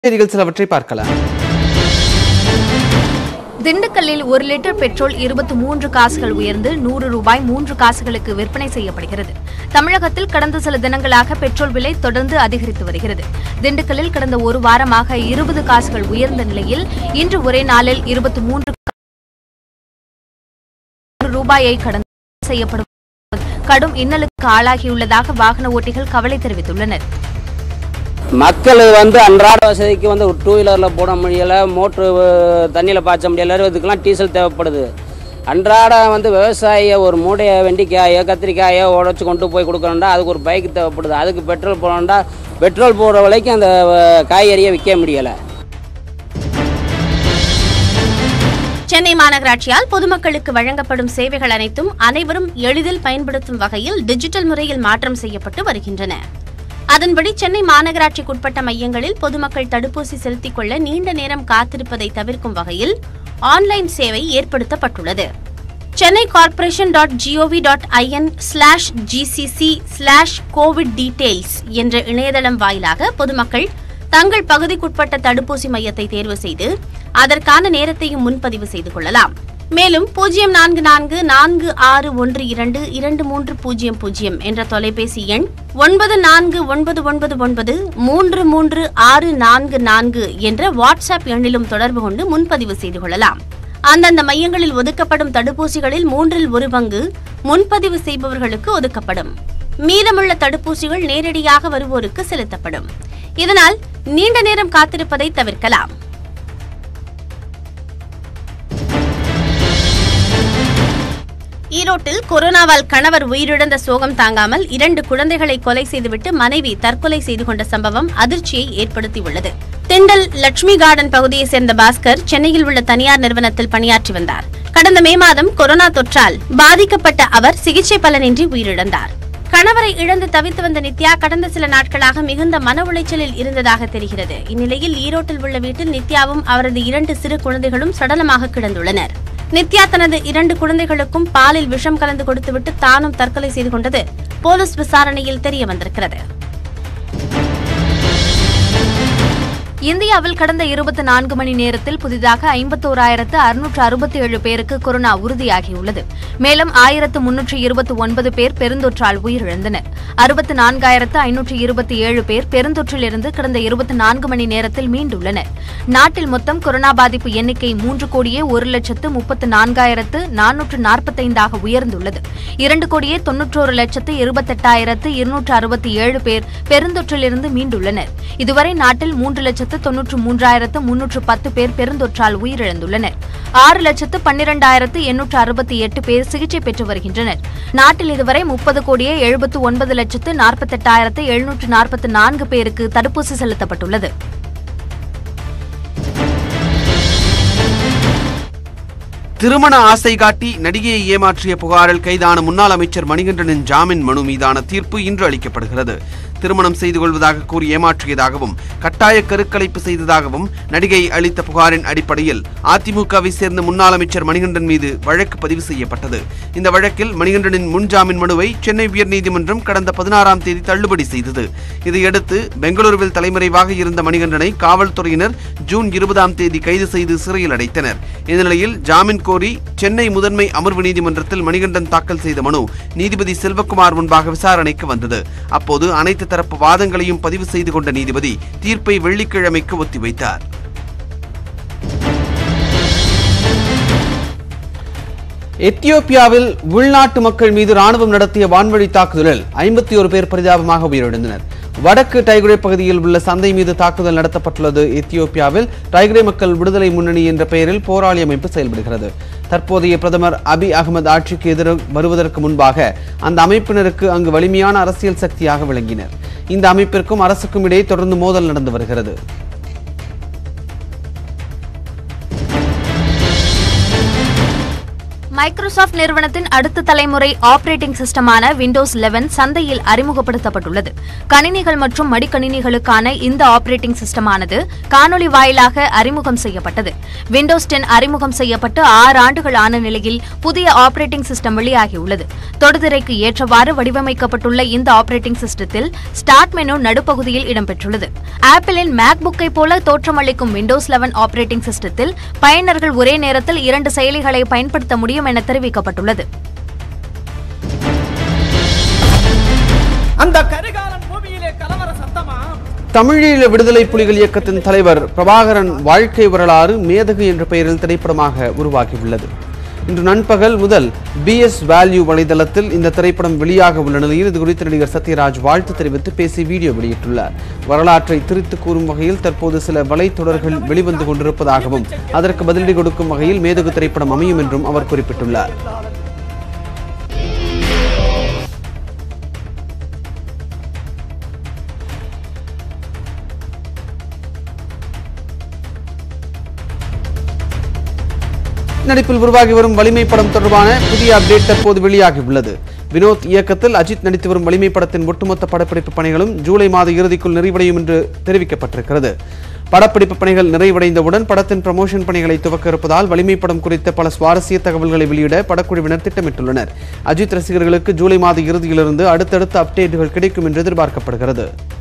செய்திகள் சிலவற்றை பார்க்கலாம் திண்டுக்கல்லில் ஒரு லிட்டர் பெட்ரோல் இருபத்தி மூன்று காசுகள் உயர்ந்து நூறு ரூபாய் மூன்று காசுகளுக்கு விற்பனை செய்யப்படுகிறது தமிழகத்தில் கடந்த சில தினங்களாக பெட்ரோல் விலை தொடர்ந்து அதிகரித்து வருகிறது திண்டுக்கல்லில் கடந்த ஒரு வாரமாக இருபது காசுகள் உயர்ந்த நிலையில் இன்று ஒரே நாளில் இருபத்தி மூன்று ரூபாயை கடந்து செய்யப்படும் கடும் இன்னலுக்கு ஆளாகியுள்ளதாக வாகன ஓட்டிகள் கவலை தெரிவித்துள்ளனர் மக்கள் வந்து அன்றாட வசதிக்கு வந்து ஒரு டூ வீலரில் போட முடியலை மோட்ரு தண்ணியில் பாய்ச்ச முடியல இதுக்கெல்லாம் டீசல் தேவைப்படுது அன்றாட வந்து விவசாயியை ஒரு மூடையை வெண்டிக்காயோ கத்திரிக்காயோ உடச்சி கொண்டு போய் கொடுக்கணும்டா அதுக்கு ஒரு பைக் தேவைப்படுது அதுக்கு பெட்ரோல் போடணும்டா பெட்ரோல் போடுற விலைக்கு அந்த அஹ், காய்கறியை விற்க முடியலை சென்னை மாநகராட்சியால் பொதுமக்களுக்கு வழங்கப்படும் சேவைகள் அனைத்தும் அனைவரும் எளிதில் பயன்படுத்தும் வகையில் டிஜிட்டல் முறையில் மாற்றம் செய்யப்பட்டு வருகின்றன அதன்படி சென்னை மாநகராட்சிக்குட்பட்ட மையங்களில் பொதுமக்கள் தடுப்பூசி செலுத்திக் கொள்ள நீண்ட நேரம் காத்திருப்பதை தவிர்க்கும் வகையில் ஆன்லைன் சேவை ஏற்படுத்தப்பட்டுள்ளது Chennai corporation dot GOV dot IN slash GCC slash covid details என்ற இணையதளம் வாயிலாக பொதுமக்கள் தங்கள் பகுதிக்குட்பட்ட தடுப்பூசி மையத்தை தேர்வு செய்து அதற்கான நேரத்தையும் முன்பதிவு செய்து கொள்ளலாம் மேலும் பூஜ்ஜியம் நான்கு நான்கு நான்கு ஆறு ஒன்று இரண்டு இரண்டு மூன்று பூஜ்ஜியம் பூஜ்ஜியம் என்ற தொலைபேசி எண் ஒன்பது நான்கு ஒன்பது ஒன்பது ஒன்பது மூன்று மூன்று ஆறு நான்கு நான்கு என்ற வாட்ஸ்அப் எண்ணிலும் தொடர்பு கொண்டு முன்பதிவு செய்து கொள்ளலாம் அந்தந்த மையங்களில் ஒதுக்கப்படும் தடுப்பூசிகளில் மூன்றில் ஒரு பங்கு முன்பதிவு செய்பவர்களுக்கு ஒதுக்கப்படும் மீதமுள்ள தடுப்பூசிகள் நேரடியாக வருவோருக்கு செலுத்தப்படும் இதனால் நீண்ட நேரம் காத்திருப்பதை தவிர்க்கலாம் ஈரோட்டில் கொரோனாவால் கணவர் உயிரிழந்த சோகம் தாங்காமல் இரண்டு குழந்தைகளை கொலை செய்துவிட்டு மனைவி தற்கொலை செய்து கொண்ட சம்பவம் அதிர்ச்சியை ஏற்படுத்தியுள்ளது திண்டல் லட்சுமி கார்டன் பகுதியைச் சேர்ந்த பாஸ்கர் சென்னையில் உள்ள தனியார் நிறுவனத்தில் பணியாற்றி வந்தார் கடந்த மே மாதம் கொரோனா தொற்றால் பாதிக்கப்பட்ட அவர் சிகிச்சை பலனின்றி உயிரிழந்தார் கணவரை இழந்து தவித்து வந்த நித்யா கடந்த சில நாட்களாக மிகுந்த மன உளைச்சலில் இருந்ததாக தெரிகிறது இந்நிலையில் ஈரோட்டில் உள்ள வீட்டில் நித்யாவும் அவரது இரண்டு சிறு குழந்தைகளும் சடலமாக கிடந்துள்ளனர் நித்யா தனது இரண்டு குழந்தைகளுக்கும் பாலில் விஷம் கலந்து கொடுத்துவிட்டு தானும் தற்கொலை செய்து கொண்டது போலீஸ் விசாரணையில் தெரிய வந்திருக்கிறது இந்தியாவில் கடந்த இருபத்தி நான்கு மணி நேரத்தில் புதிதாக ஐம்பத்தோராயிரத்து அறுநூற்று அறுபத்தி ஏழு பேருக்கு கொரோனா உறுதியாகியுள்ளது மேலும் ஆயிரத்து முன்னூற்று இருபத்தி ஒன்பது பேர் பெருந்தொற்றால் உயிரிழந்தனர் அறுபத்து நான்காயிரத்து ஐநூற்று இருபத்தி ஏழு பேர் பெருந்தொற்றிலிருந்து கடந்த இருபத்தி நான்கு மணி நேரத்தில் மீண்டுள்ளனர் நாட்டில் மொத்தம் கொரோனா பாதிப்பு எண்ணிக்கை மூன்று கோடியே ஒரு லட்சத்து முப்பத்து நான்காயிரத்து நானூற்று நாற்பத்தைந்தாக உயர்ந்துள்ளது இரண்டு கோடியே தொன்னூற்றோரு லட்சத்து இருபத்தெட்டாயிரத்து இருநூற்று அறுபத்தி ஏழு பேர் பெருந்தொற்றிலிருந்து மீண்டுள்ளனர் இதுவரை நாட்டில் மூன்று லட்சத்து தொன்னூற்று மூன்றாயிரத்து முன்னூற்று பத்து பேர் பெருந்தொற்றால் உயிரிழந்துள்ளனர் ஆறு லட்சத்து பன்னிரண்டாயிரத்து எண்ணூற்று அறுபத்தி எட்டு பேர் சிகிச்சை பெற்று வருகின்றனர் நாட்டில் இதுவரை முப்பது கோடியே எழுபத்து ஒன்பது லட்சத்து நாற்பத்தெட்டாயிரத்து எழுநூற்று நாற்பத்தி நான்கு பேருக்கு தடுப்பூசி செலுத்தப்பட்டுள்ளது திருமண ஆசை காட்டி நடிகையை ஏமாற்றிய புகாரில் கைதான முன்னாள் அமைச்சர் மணிகண்டனின் ஜாமீன் மனு மீதான தீர்ப்பு இன்று அளிக்கப்படுகிறது திருமணம் செய்து கொள்வதாக கூறி ஏமாற்றியதாகவும் கட்டாய கருக்கலைப்பு செய்ததாகவும் நடிகை அளித்த புகாரின் அடிப்படையில் அதிமுகவை சேர்ந்த முன்னாள் அமைச்சர் மணிகண்டன் மீது வழக்கு பதிவு செய்யப்பட்டது இந்த வழக்கில் மணிகண்டனின் முன்ஜாமீன் மனுவை சென்னை உயர்நீதிமன்றம் கடந்த பதினாறாம் தேதி தள்ளுபடி செய்தது இதையடுத்து பெங்களூருவில் தலைமறைவாக இருந்த மணிகண்டனை காவல்துறையினர் ஜூன் இருபதாம் தேதி கைது செய்து சிறையில் அடைத்தனர் இந்நிலையில் ஜாமீன் கோரி சென்னை முதன்மை அமர்வு நீதிமன்றத்தில் மணிகண்டன் தாக்கல் செய்த மனு நீதிபதி செல்வகுமார் முன்பாக விசாரணைக்கு வந்தது அப்போது அனைத்து தரப்பு வாதங்களையும் பதிவு செய்து கொண்ட நீதிபதி தீர்ப்பை வெள்ளிக்கிழமைக்கு ஒத்திவைத்தார் எத்தியோப்பியாவில் உள்நாட்டு மக்கள் மீது ராணுவம் நடத்திய வான்வழி தாக்குதலில் ஐம்பத்தி ஒரு பேர் பரிதாபமாக உயிரிழந்தனர் வடக்கு டைகுரே பகுதியில் உள்ள சந்தை மீது தாக்குதல் நடத்தப்பட்டுள்ளது எத்தியோப்பியாவில் டைகுரே மக்கள் விடுதலை முன்னணி என்ற பெயரில் போராளி அமைப்பு செயல்படுகிறது தற்போதைய பிரதமர் அபி அகமது ஆட்சிக்கு எதிர வருவதற்கு முன்பாக அந்த அமைப்பினருக்கு அங்கு வலிமையான அரசியல் சக்தியாக விளங்கினர் இந்த அமைப்பிற்கும் அரசுக்கும் இடையே தொடர்ந்து மோதல் நடந்து வருகிறது மைக்ரோசாஃப்ட் நிறுவனத்தின் அடுத்த தலைமுறை ஆபரேட்டிங் சிஸ்டமான விண்டோஸ் 11 சந்தையில் அறிமுகப்படுத்தப்பட்டுள்ளது கணினிகள் மற்றும் மடிக்கணினிகளுக்கான இந்த ஆபரேட்டிங் சிஸ்டமானது காணொலி வாயிலாக அறிமுகம் செய்யப்பட்டது விண்டோஸ் 10 அறிமுகம் செய்யப்பட்டு ஆறு ஆண்டுகள் ஆன நிலையில் புதிய ஆபரேட்டிங் சிஸ்டம் வெளியாகியுள்ளது தொடுதிரைக்கு ஏற்றவாறு வடிவமைக்கப்பட்டுள்ள இந்த ஆபரேட்டிங் சிஸ்டத்தில் ஸ்டார்ட் மெனு நடுப்பகுதியில் இடம்பெற்றுள்ளது ஆப்பிளின் மேக்புக்கை போல தோற்றமளிக்கும் விண்டோஸ் 11 ஆபரேட்டிங் சிஸ்டத்தில் பயனர்கள் ஒரே நேரத்தில் இரண்டு செயலிகளை பயன்படுத்த முடியும் என தெரிவிக்கப்பட்டுள்ளது அந்த கரிகாலன் பூமியிலே கலவர சத்தமா தமிழீழ விடுதலை புலிகள் இயக்கத்தின் தலைவர் பிரபாகரன் வாழ்க்கை வரலாறு மேதகு என்ற பெயரில் திரைப்படமாக உருவாகியுள்ளது இன்று நண்பகல் முதல் பிஎஸ் வேல்யூ வலைதளத்தில் இந்த திரைப்படம் வெளியாக உள்ள நிலையில் இது குறித்து நடிகர் சத்யராஜ் வாழ்த்து தெரிவித்து பேசி வீடியோ வெளியிட்டுள்ளார் வரலாற்றை திரித்து கூறும் வகையில் தற்போது சில வலைத்தொடர்கள் வெளிவந்து கொண்டிருப்பதாகவும் அதற்கு பதிலடி கொடுக்கும் வகையில் மேதகு திரைப்படம் அமையும் என்றும் அவர் குறிப்பிட்டுள்ளார் நடிப்பில் உருவாகி வரும் வலிமை படம் தொடர்பான புதிய அப்டேட் தற்போது வெளியாகியுள்ளது வினோத் இயக்கத்தில் அஜித் நடித்து வரும் வலிமை படத்தின் ஒட்டுமொத்த படப்பிடிப்பு பணிகளும் ஜூலை மாத இறுதிக்குள் நிறைவடையும் என்று தெரிவிக்கப்பட்டிருக்கிறது படப்பிடிப்பு பணிகள் நிறைவடைந்தவுடன் படத்தின் ப்ரமோஷன் பணிகளை துவக்க இருப்பதால் வலிமை படம் குறித்த பல சுவாரஸ்ய தகவல்களை வெளியிட படக்குழுவினர் திட்டமிட்டுள்ளனர் அஜித் ரசிகர்களுக்கு ஜூலை மாத இறுதியிலிருந்து அடுத்தடுத்த அப்டேட்டுகள் கிடைக்கும் என்று எதிர்பார்க்கப்படுகிறது